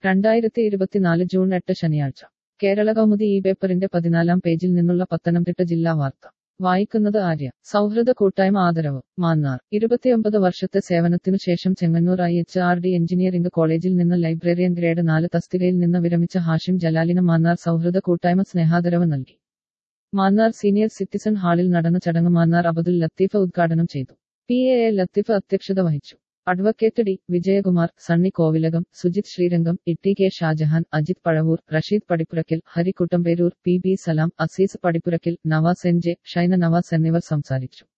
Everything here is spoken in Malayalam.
രണ്ടായിരത്തി ഇരുപത്തിനാല് ജൂൺ എട്ട് ശനിയാഴ്ച കേരള കൗമുദി ഈ പേപ്പറിന്റെ പതിനാലാം പേജിൽ നിന്നുള്ള പത്തനംതിട്ട ജില്ലാ വാർത്ത വായിക്കുന്നത് ആര്യ സൗഹൃദ കൂട്ടായ്മ ആദരവ് മാന്നാർ ഇരുപത്തിയൊമ്പത് വർഷത്തെ സേവനത്തിനു ശേഷം Chengannur I H R D engineering കോളേജിൽ നിന്ന് ലൈബ്രറിയൻ ഗ്രേഡ് നാല് തസ്തികയിൽ നിന്ന് വിരമിച്ച ഹാഷിം ജലാലിന് മാന്നാർ സൗഹൃദ കൂട്ടായ്മ സ്നേഹാദരവ് നൽകി മാന്നാർ സീനിയർ സിറ്റിസൺ ഹാളിൽ നടന്ന ചടങ്ങ് മാന്നാർ അബദുൽ ലത്തീഫ ഉദ്ഘാടനം ചെയ്തു പി എ എ ലത്തീഫ അധ്യക്ഷത വഹിച്ചു advocate D Vijayakumar Sunny Kovilakam Sujith Sreerangam Itty K Shajahan Ajith Pazhavoor Rasheed Padippurakkal Hari Kuttamperoor P B Salam Azeez Padippurakkal Navas N J Shaina Navas എന്നിവർ സംസാരിച്ചു